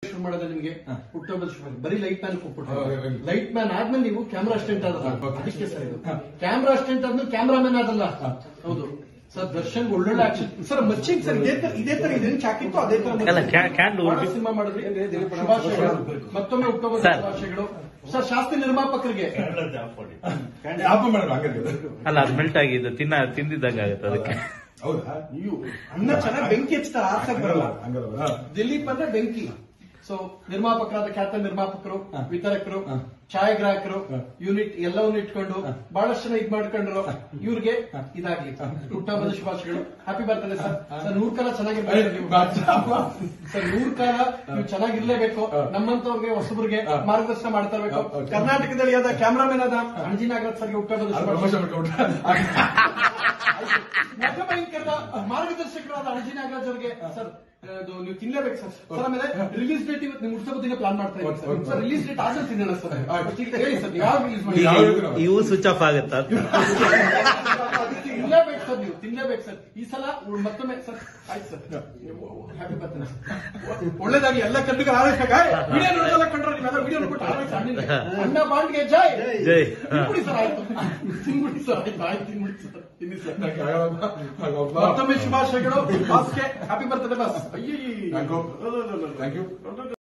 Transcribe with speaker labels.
Speaker 1: ಶುರು ಮಾಡೋದು ನಿಮಗೆ ಹುಟ್ಟುಹಬ್ಬದ ಶುಭ ಬರೀ ಲೈಟ್ ಮ್ಯಾನ್
Speaker 2: ಹಾ,
Speaker 1: ಕೊಟ್ಬಿಟ್ಟು
Speaker 2: right.
Speaker 1: ಲೈಟ್ ಮ್ಯಾನ್ ಆದ್ಮೇಲೆ ನೀವು ಕ್ಯಾಮ್ರಾ ಅಸ್ಟೆಂಟ್ ಆದಲ್ಲ
Speaker 2: ಹಾ, okay.
Speaker 1: ಅದಕ್ಕೆ ಸರ್ ಇದು ಕ್ಯಾಮ್ರಾ ಅಸ್ಟೆಂಟ್ ಆದ್ಮೇಲೆ ಕ್ಯಾಮ್ರಾಮನ್ ಆದಲ್ಲ ಹೌದು ಸರ್ ದರ್ಶನ್ ಒಳ್ಳೊಳ್ಳೆ ಆಕ್ಷನ್ ಸರ್ ಮಚ್ಚಿಂಗ್ ಸರ್ ಇದೇ ತರ ಇದೇ ತರ ಇದೇನು ಚಾಕಿತ್ತು ಅದೇ ತರ
Speaker 3: ಅಲ್ಲ, ಕ್ಯಾ- ಕ್ಯಾಂಡ್ಲ್
Speaker 1: ಬಹಳ
Speaker 3: ಉರ್ದು-
Speaker 1: ಸಿನಿಮಾ ಮಾಡಿದ್ರಿ ಶುಭಾಶಯಗಳು ಮತ್ತೊಮ್ಮೆ ಹುಟ್ಟುಹಬ್ಬದ
Speaker 3: ಸರ್.
Speaker 1: ಶುಭಾಶಯಗಳು ಸರ್ ಶಾಸ್ತ್ರಿ ನಿರ್ಮಾಪಕರಿಗೆ
Speaker 2: ಆಪ ಮಾಡೋಣ ಹಂಗಾದ್ರೆ
Speaker 3: ಅಲ್ಲ ಅದು ಮೆಲ್ಟ್ ಆಗಿದ್ದು ತಿನ್ನ ತಿಂದಿದ್ದಂಗೆ ಆಗುತ್ತೆ ಅದಕ್ಕೆ
Speaker 2: ಹೌದಾ
Speaker 1: ನೀವು ಅನ್ನ ಚೆನ್ನಾಗಿ ಬೆಂಕಿ ಹಚ್ತಾರೆ ಆರ್ಸಕ್ ಬರಲ್ಲ
Speaker 2: ಹಂಗಲ್ಲ ಹಾ.
Speaker 1: ದಿಲೀಪ್ ಅಂದ್ರೆ ಬೆಂಕಿ ಸೊ ನಿರ್ಮಾಪಕರಾದ ಖ್ಯಾತ ನಿರ್ಮಾಪಕರು
Speaker 2: ಹ.
Speaker 1: ವಿತರಕರು
Speaker 2: ಹ.
Speaker 1: ಛಾಯಾಗ್ರಾಹಕರು
Speaker 2: ಹ.
Speaker 1: ಯೂನಿಟ್ ಎಲ್ಲವನ್ನು ಇಟ್ಕೊಂಡು ಬಹಳಷ್ಟು ಜನ ಇದ್ ಮಾಡ್ಕೊಂಡ್ರು ಇವ್ರಿಗೆ ಇದಾಗ್ಲಿ ಹುಟ್ಟಹಬ್ಬದ ಶುಭಾಶಯಗಳು ಹ್ಯಾಪಿ ಬರ್ತಡೇ ಸರ್ ಸರ್ ನೂರ್ ಕಾಲ ಚೆನ್ನಾಗಿರ್ಬೇಕು ನೀವು ಸರ್ ನೂರ್ ಕಾಲ ನೀವು ಚೆನ್ನಾಗಿರ್ಲೇಬೇಕು
Speaker 2: ಹ.
Speaker 1: ನಮ್ಮಂತವ್ರಿಗೆ ಹೊಸಬ್ರಿಗೆ
Speaker 2: ಹ.
Speaker 1: ಮಾರ್ಗದರ್ಶನ ಮಾಡ್ತಾ ಇರ್ಬೇಕು
Speaker 2: ಹ, okay.
Speaker 1: ಕರ್ನಾಟಕದಲ್ಲಿ ಆದ ಕ್ಯಾಮ್ರಾಮನ್ ಆದ ಅಂಜಿ ನಾಗರಾಜ್ ಸರ್ಗೆ ಹುಟ್ಟಹಬ್ಬದ
Speaker 2: ಅದು
Speaker 1: ಶುಭಾಶಯ
Speaker 2: ಪ್ರಮೋಷನ್ ಮಾಡ್ಕೊಂಡ್ಬಿಟ್ರೆ
Speaker 1: ಮುಖಭಯಂಕರದ ಮಾರ್ಗದರ್ಶಕರಾದ ಅಣಜಿ ನಾಗರಾಜ್ ಅವರಿಗೆ ಸರ್ ಅದು ನೀವು ತಿನ್ಲೇಬೇಕು ಸರ್ ಸರ್ ಆಮೇಲೆ ರಿಲೀಸ್ ಡೇಟ್ ಇವತ್ತು ನೀವು ಮುಡ್ಸೋದಿನ ಪ್ಲಾನ್ ಮಾಡ್ತಾ ಇದ್ದೀವಿ sir
Speaker 2: Okay.
Speaker 1: Sir release date ಆದ್ರೆ ತಿನ್ನೋಣ ಸರ್
Speaker 2: ಆಯ್ತು.
Speaker 1: ಈಗ ಹೇಳಿ ಸರ್ ನೀವು ಯಾವಾಗ ರಿಲೀಸ್ ಮಾಡಿ
Speaker 2: ಯಾವ ಬೇಕು ನಾವು?
Speaker 3: ಇವು ಸ್ವಿಚ್ ಆಫ್ ಆಗುತ್ತಾ ಅಂತ
Speaker 1: ತಿನ್ಲೇಬೇಕು ಸರ್ ನೀವು ತಿನ್ಲೇಬೇಕು ಸರ್ ಈ ಸಲ ಉಳ್- ಮತ್ತೊಮ್ಮೆ ಸರ್ ಆಯ್ತು ಸರ್ ಹ್ಯಾಪಿ ಬರ್ತಡೇ ಒಳ್ಳೇದಾಗಿ ಎಲ್ಲ ಕಣ್ಣಿಗೆ ಆರೈಸ್ಬೇಕ ವಿಡಿಯೋ ನೋಡೋದಲ್ಲ ಕಂಡ್ರೆ ನೀವೆಲ್ಲ ವಿಡಿಯೋ ನೋಡ್ಬಿಟ್ಟು ಆರೈಸಿ ಅಣ್ಣಿಗೆ. ಅಣ್ಣ ಬಾಂಡ್ಗೆ ಜೈ
Speaker 3: ಜೈ.
Speaker 1: ತಿನ್ಬಿಡಿ ಸರ್ ಆಯ್ತು ತಿನ್ಬಿಡಿ ಸರ್ ಆಯ್ತು ಆಯ್ತು ತಿನ್ಬಿಡಿ ಸರ್ ತಿನ್ನಿ ಸರ್
Speaker 2: ನಂಗೆ ಆಗಲ್ಲ. ಆಗಲ್ಲ.
Speaker 1: ಮತ್ತೊಮ್ಮೆ ಶುಭಾಶಯಗಳು ಬಾಸ್ಗೆ ಹ್ಯಾಪಿ ಬರ್ತಡೇ ಬಾಸ್ ಅಯ್ಯೋ
Speaker 2: Thank you. Thank you.